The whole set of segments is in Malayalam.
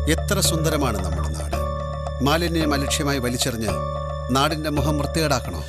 എത്ര സുന്ദരമാണ് നമ്മുടെ നാട് മാലിന്യം അലക്ഷ്യമായി വലിച്ചെറിഞ്ഞ് നാടിന്റെ മുഖം വൃത്തികേടാക്കണോ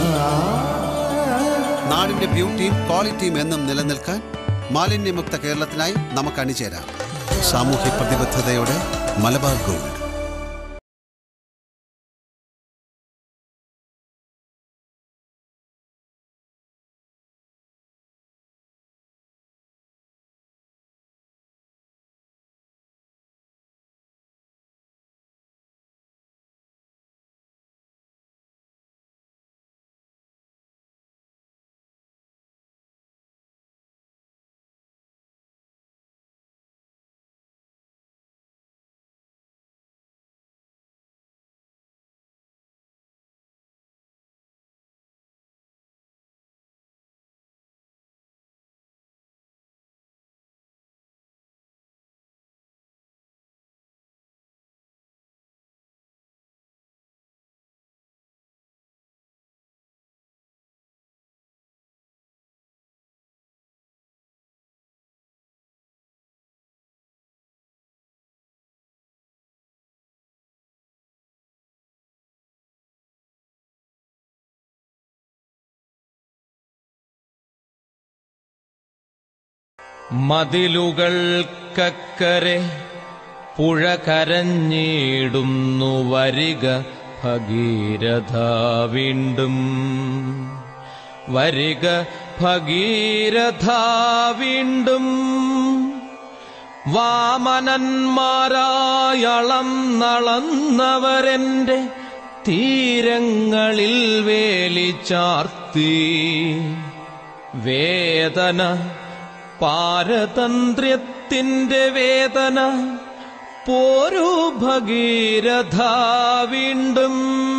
നാടിന്റെ ബ്യൂട്ടിയും ക്വാളിറ്റിയും എന്നും നിലനിൽക്കാൻ മാലിന്യമുക്ത കേരളത്തിനായി നമുക്ക് അണിചേരാം സാമൂഹ്യ പ്രതിബദ്ധതയോടെ മലബാർ ഗോൾഡ് മതിലുകൾക്കക്കരെ പുഴ കരഞ്ഞിടുന്നു വരിക ഭഗീരഥ വീണ്ടും വരിക ഭഗീരഥ വീണ്ടും വാമനന്മാരായളം നളന്നവരെന്റെ തീരങ്ങളിൽ വേലി ചാർത്തി വേദന പാരതന്ത്ര്യത്തിന്റെ വേദന പോരു ഭഗീരഥ വീണ്ടും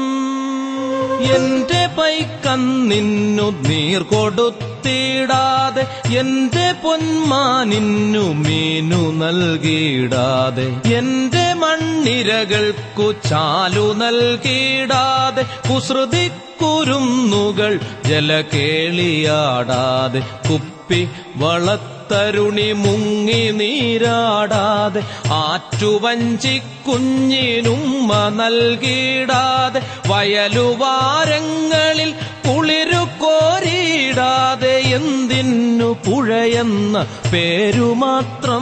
എന്റെ പൈക്കന്നിന്നു നീർ കൊടുത്തിടാതെ എന്റെ പൊന്മാനിന്നു മീനു നൽകിയിടാതെ എന്റെ മണ്ണിരകൾക്കു ചാലു നൽകിയിടാതെ കുസൃതി കുരുന്നുകൾ ജലകേളിയാടാതെ കുപ്പി വളത്തരുണി മുങ്ങി നീരാടാതെ ആറ്റുവഞ്ചി കുഞ്ഞിനുമ്മ നൽകിയിടാതെ വയലുവാരങ്ങളിൽ കുളിരു കോരിയിടാതെ എന്തിനു പുഴയെന്ന പേരു മാത്രം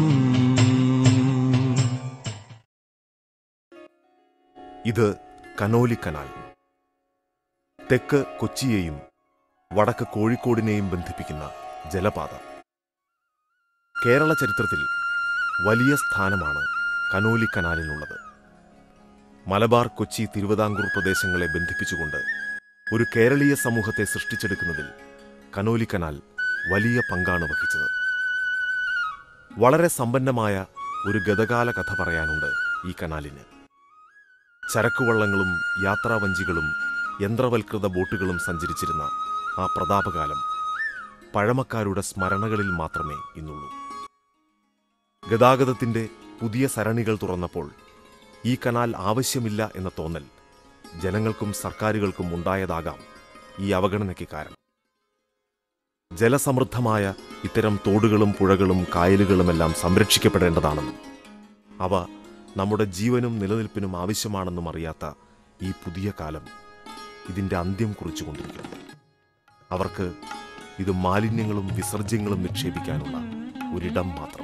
ഇത് കനോലി കനാൽ തെക്ക് കൊച്ചിയെയും വടക്ക് കോഴിക്കോടിനെയും ബന്ധിപ്പിക്കുന്ന ജലപാത കേരള ചരിത്രത്തിൽ വലിയ സ്ഥാനമാണ് കനോലി കനാലിനുള്ളത് മലബാർ കൊച്ചി തിരുവിതാംകൂർ പ്രദേശങ്ങളെ ബന്ധിപ്പിച്ചുകൊണ്ട് ഒരു കേരളീയ സമൂഹത്തെ സൃഷ്ടിച്ചെടുക്കുന്നതിൽ കനോലി കനാൽ വലിയ പങ്കാണ് വഹിച്ചത് വളരെ സമ്പന്നമായ ഒരു ഗതകാല കഥ പറയാനുണ്ട് ഈ കനാലിന് ചരക്കുവള്ളങ്ങളും യാത്രാവഞ്ചികളും യന്ത്രവൽകൃത ബോട്ടുകളും സഞ്ചരിച്ചിരുന്ന ആ പ്രതാപകാലം പഴമക്കാരുടെ സ്മരണകളിൽ മാത്രമേ ഇന്നുള്ളൂ ഗതാഗതത്തിന്റെ പുതിയ സരണികൾ തുറന്നപ്പോൾ ഈ കനാൽ ആവശ്യമില്ല എന്ന തോന്നൽ ജനങ്ങൾക്കും സർക്കാരുകൾക്കും ഉണ്ടായതാകാം ഈ അവഗണനയ്ക്ക് കാരണം ജലസമൃദ്ധമായ ഇത്തരം തോടുകളും പുഴകളും കായലുകളുമെല്ലാം സംരക്ഷിക്കപ്പെടേണ്ടതാണെന്നും അവ നമ്മുടെ ജീവനും നിലനിൽപ്പിനും ആവശ്യമാണെന്നും അറിയാത്ത ഈ പുതിയ കാലം ഇതിന്റെ അന്ത്യം കുറിച്ചുകൊണ്ടിരിക്കുന്നു അവർക്ക് ഇത് മാലിന്യങ്ങളും വിസർജ്യങ്ങളും നിക്ഷേപിക്കാനുള്ള ഒരിടം മാത്രം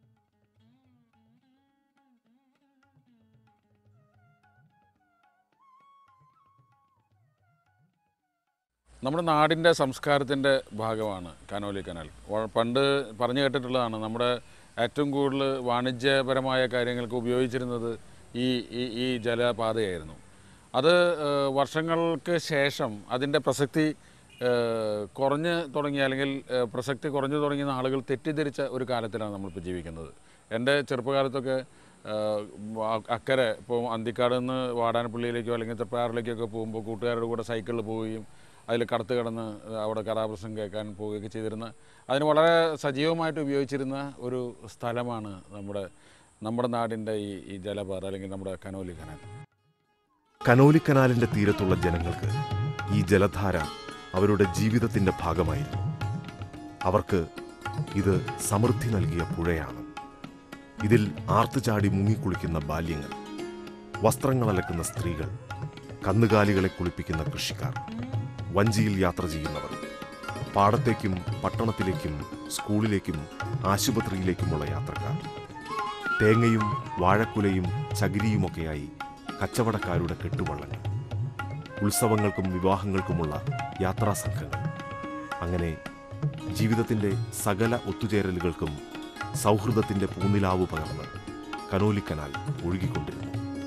നമ്മുടെ നാടിൻ്റെ സംസ്കാരത്തിൻ്റെ ഭാഗമാണ് കനോലി കനാൽ വ- പണ്ട് പറഞ്ഞു കേട്ടിട്ടുള്ളതാണ് നമ്മുടെ ഏറ്റവും കൂടുതൽ വാണിജ്യപരമായ കാര്യങ്ങൾക്ക് ഉപയോഗിച്ചിരുന്നത് ഈ ഈ ഈ ജലപാതയായിരുന്നു അത് ഏഹ്, വർഷങ്ങൾക്ക് ശേഷം അതിൻ്റെ പ്രസക്തി ഏഹ്, കുറഞ്ഞ് തുടങ്ങിയ അല്ലെങ്കിൽ ഏഹ്, പ്രസക്തി കുറഞ്ഞു തുടങ്ങിയ ആളുകൾ തെറ്റിദ്ധരിച്ച ഒരു കാലത്തിലാണ് നമ്മളിപ്പോൾ ജീവിക്കുന്നത് എൻ്റെ ചെറുപ്പകാലത്തൊക്കെ ഏഹ്, അ- അക്കരെ ഇപ്പോൾ അന്തിക്കാട് നിന്ന് വാടാനപ്പള്ളിയിലേക്കോ അല്ലെങ്കിൽ തൃപ്പാറിലേക്കൊക്കെ പോകുമ്പോൾ കൂട്ടുകാരുടെ കൂടെ സൈക്കിളിൽ പോവുകയും അതിൽ കടത്ത് കിടന്ന് അവിടെ കഥാപ്രസംഗം കേൾക്കാൻ പോവുകയൊക്കെ ചെയ്തിരുന്ന അതിന് വളരെ സജീവമായിട്ട് ഉപയോഗിച്ചിരുന്ന ഒരു സ്ഥലമാണ് നമ്മുടെ നമ്മുടെ നാടിൻ്റെ ഈ ഈ ജലപാത അല്ലെങ്കിൽ നമ്മുടെ കനോലി കനാൽ കനോലി കനാലിന്റെ തീരത്തുള്ള ജനങ്ങൾക്ക് ഈ ജലധാര അവരുടെ ജീവിതത്തിന്റെ ഭാഗമായിരുന്നു അവർക്ക് ഇത് സമൃദ്ധി നൽകിയ പുഴയാണ് ഇതിൽ ആർത്തുചാടി മുങ്ങിക്കുളിക്കുന്ന ബാല്യങ്ങൾ വസ്ത്രങ്ങൾ അലക്കുന്ന സ്ത്രീകൾ കന്നുകാലികളെ കുളിപ്പിക്കുന്ന കൃഷിക്കാർ വഞ്ചിയിൽ യാത്ര ചെയ്യുന്നവർ പാടത്തേക്കും പട്ടണത്തിലേക്കും സ്കൂളിലേക്കും ആശുപത്രിയിലേക്കുമുള്ള യാത്രക്കാർ തേങ്ങയും വാഴക്കുലയും ചകിരിയുമൊക്കെയായി കച്ചവടക്കാരുടെ കെട്ടുവള്ളങ്ങൾ ഉത്സവങ്ങൾക്കും വിവാഹങ്ങൾക്കുമുള്ള യാത്രാസംഘങ്ങൾ അങ്ങനെ ജീവിതത്തിൻ്റെ സകല ഒത്തുചേരലുകൾക്കും സൗഹൃദത്തിൻ്റെ പൂനിലാവ് പകർന്ന് കനോലിക്കനാൽ ഒഴുകിക്കൊണ്ടിരുന്നു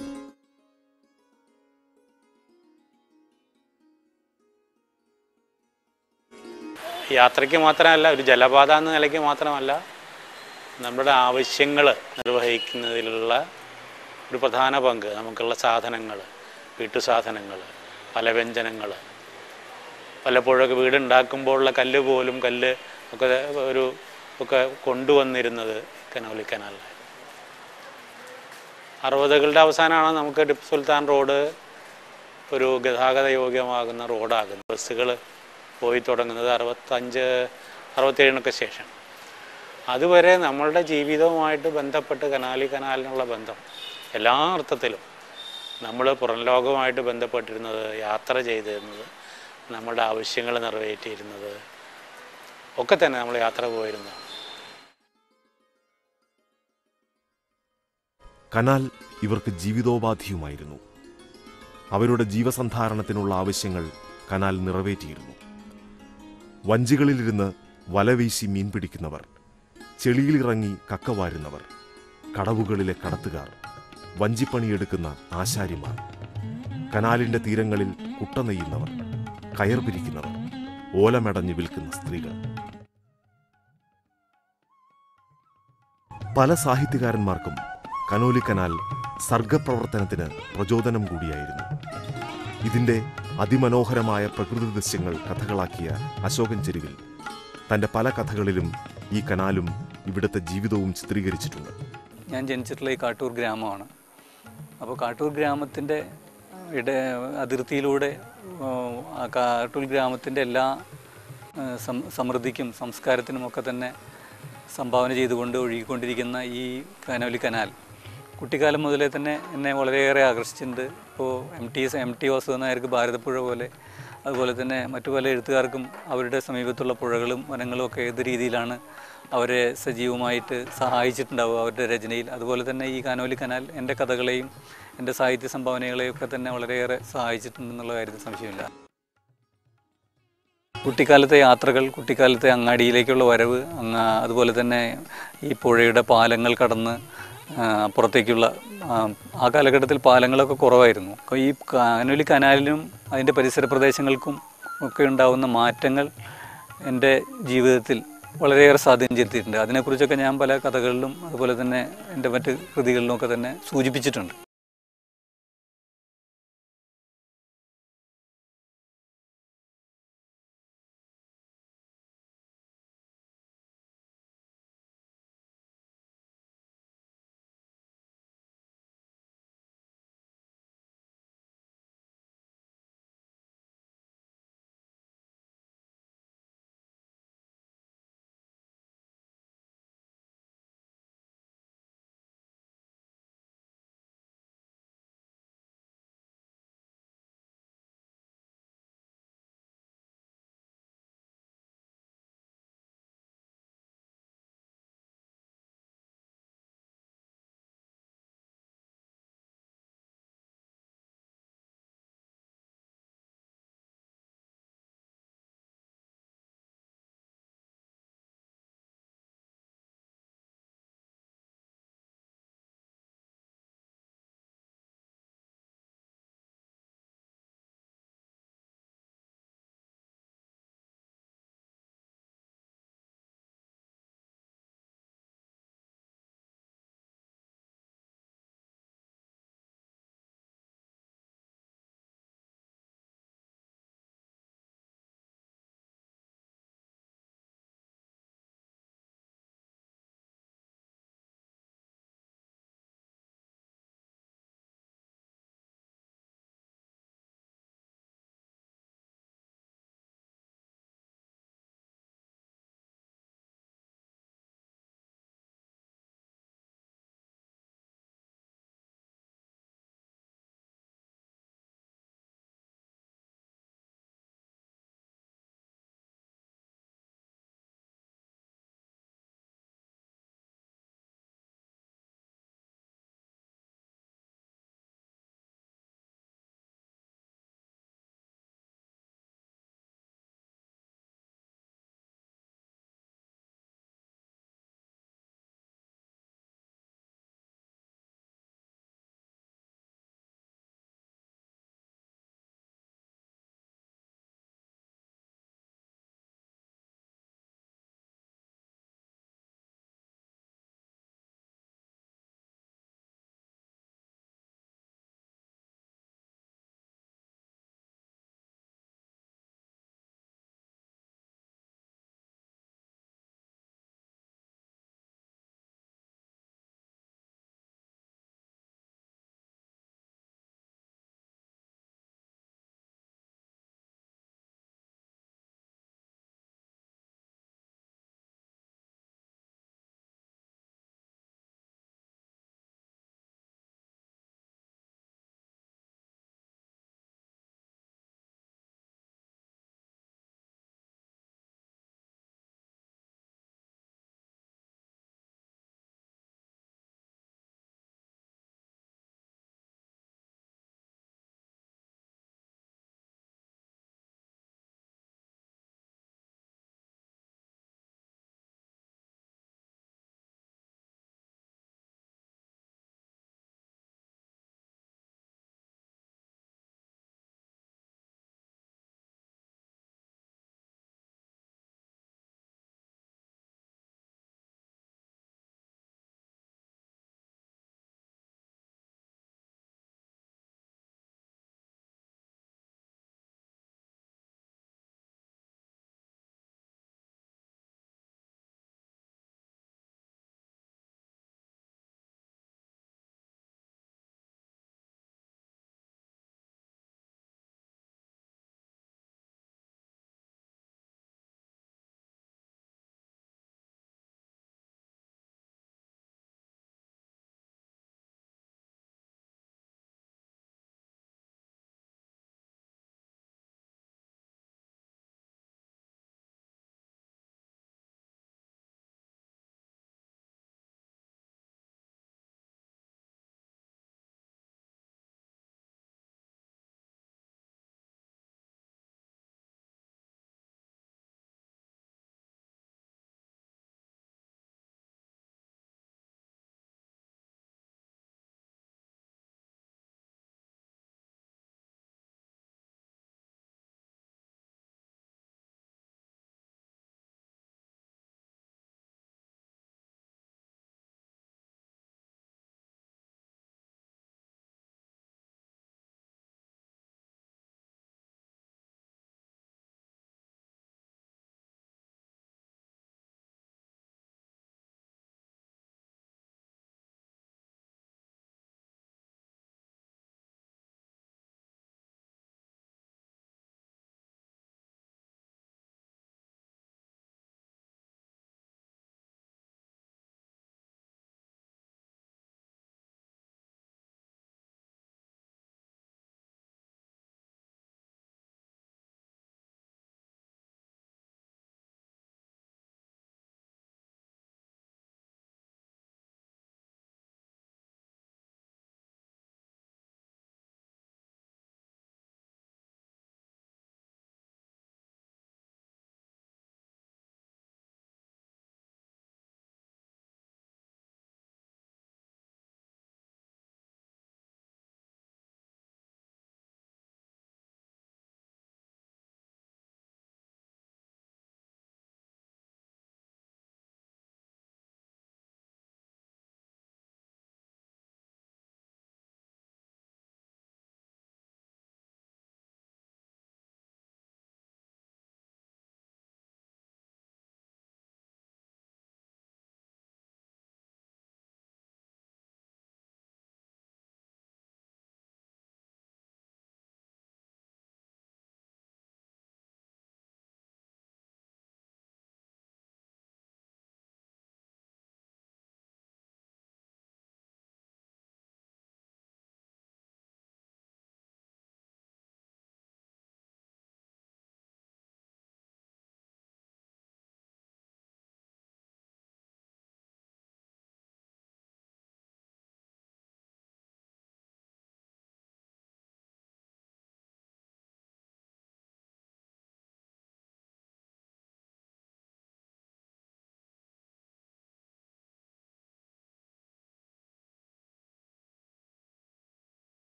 യാത്രയ്ക്ക് മാത്രമല്ല ഒരു ജലപാത എന്ന നിലയ്ക്ക് മാത്രമല്ല നമ്മുടെ ആവശ്യങ്ങൾ നിർവഹിക്കുന്നതിലുള്ള ഒരു പ്രധാന പങ്ക് നമുക്കുള്ള സാധനങ്ങൾ വീട്ടു സാധനങ്ങൾ പലവ്യഞ്ജനങ്ങൾ പലപ്പോഴൊക്കെ വീടുണ്ടാക്കുമ്പോഴുള്ള കല്ല് പോലും കല്ല് ഒക്കെ ഒരു ഒക്കെ കൊണ്ടുവന്നിരുന്നത് കനോലി കനാലിലായിരുന്നു അറുപതുകളുടെ അവസാനമാണ് നമുക്ക് ടിപ്പു സുൽത്താൻ റോഡ് ഒരു ഗതാഗത യോഗ്യമാകുന്ന റോഡാകുന്നത് ബസ്സുകൾ പോയി തുടങ്ങുന്നത് അറുപത്തഞ്ച് അറുപത്തേഴിനൊക്കെ ശേഷം അതുവരെ നമ്മളുടെ ജീവിതവുമായിട്ട് ബന്ധപ്പെട്ട് കനാലി കനാലിനുള്ള ബന്ധം എല്ലാ അർത്ഥത്തിലും നമ്മൾ പുറം ലോകവുമായിട്ട് ബന്ധപ്പെട്ടിരുന്നത് യാത്ര ചെയ്തിരുന്നത് നമ്മുടെ ആവശ്യങ്ങൾ നിറവേറ്റിയിരുന്നത് ഒക്കെ തന്നെ നമ്മൾ യാത്ര പോയിരുന്നതാണ് കനാൽ ഇവർക്ക് ജീവിതോപാധിയുമായിരുന്നു അവരുടെ ജീവസന്ധാരണത്തിനുള്ള ആവശ്യങ്ങൾ കനാൽ നിറവേറ്റിയിരുന്നു വഞ്ചികളിലിരുന്ന് വലവീശി മീൻ പിടിക്കുന്നവർ ചെളിയിലിറങ്ങി കക്കവാരുന്നവർ കടവുകളിലെ കടത്തുകാർ വഞ്ചിപ്പണിയെടുക്കുന്ന ആശാരിമാർ കനാലിന്റെ തീരങ്ങളിൽ കുട്ട നെയ്യുന്നവർ കയർ പിരിക്കുന്നവർ ഓലമെടഞ്ഞു വിൽക്കുന്ന സ്ത്രീകൾ പല സാഹിത്യകാരന്മാർക്കും കനോലി കനാൽ സർഗപ്രവർത്തനത്തിന് പ്രചോദനം കൂടിയായിരുന്നു ഇതിന്റെ അതിമനോഹരമായ പ്രകൃതി ദൃശ്യങ്ങൾ കഥകളാക്കിയ അശോകൻ ചെരുവിൽ തന്റെ പല കഥകളിലും ഈ കനാലും ഇവിടുത്തെ ജീവിതവും ചിത്രീകരിച്ചിട്ടുണ്ട് ഞാൻ ജനിച്ചിട്ടുള്ള ഈ കാട്ടൂർ ഗ്രാമമാണ് അപ്പോൾ കാട്ടൂർ ഗ്രാമത്തിൻ്റെ ഇട അതിർത്തിയിലൂടെ ആ, ആ കാട്ടൂർ ഗ്രാമത്തിൻ്റെ എല്ലാ ആ, സം- സമൃദ്ധിക്കും സംസ്കാരത്തിനുമൊക്കെ തന്നെ സംഭാവന ചെയ്തുകൊണ്ട് ഒഴുകിക്കൊണ്ടിരിക്കുന്ന ഈ കനോലി കനാൽ കുട്ടിക്കാലം മുതലേ തന്നെ എന്നെ വളരെയേറെ ആകർഷിച്ചിട്ടുണ്ട് ഇപ്പോൾ M T M T Vasudevan നായർക്ക് ഭാരതപ്പുഴ പോലെ അതുപോലെ തന്നെ മറ്റു പല എഴുത്തുകാർക്കും അവരുടെ സമീപത്തുള്ള പുഴകളും വനങ്ങളും ഒക്കെ ഏത് രീതിയിലാണ് അവരെ സജീവമായിട്ട് സഹായിച്ചിട്ടുണ്ടാവുക അവരുടെ രചനയിൽ അതുപോലെ തന്നെ ഈ കാനോലി കനാൽ എൻ്റെ കഥകളെയും എൻ്റെ സാഹിത്യ സംഭാവനകളെയും ഒക്കെ തന്നെ വളരെയേറെ സഹായിച്ചിട്ടുണ്ടെന്നുള്ള കാര്യത്തിൽ സംശയമില്ല കുട്ടിക്കാലത്തെ യാത്രകൾ കുട്ടിക്കാലത്തെ അങ്ങാടിയിലേക്കുള്ള വരവ് അങ്ങ് അതുപോലെ തന്നെ ഈ പുഴയുടെ പാലങ്ങൾ കടന്ന് ആ, അപ്പുറത്തേക്കുള്ള ആ, ആ കാലഘട്ടത്തിൽ പാലങ്ങളൊക്കെ കുറവായിരുന്നു അപ്പോൾ ഈ കാനൊലി കനാലിനും അതിൻ്റെ പരിസര പ്രദേശങ്ങൾക്കും ഒക്കെ ഉണ്ടാകുന്ന മാറ്റങ്ങൾ എൻ്റെ ജീവിതത്തിൽ വളരെയേറെ സ്വാധീനം ചെലുത്തിയിട്ടുണ്ട് അതിനെക്കുറിച്ചൊക്കെ ഞാൻ പല കഥകളിലും അതുപോലെ തന്നെ എൻ്റെ മറ്റ് കൃതികളിലും ഒക്കെ തന്നെ സൂചിപ്പിച്ചിട്ടുണ്ട്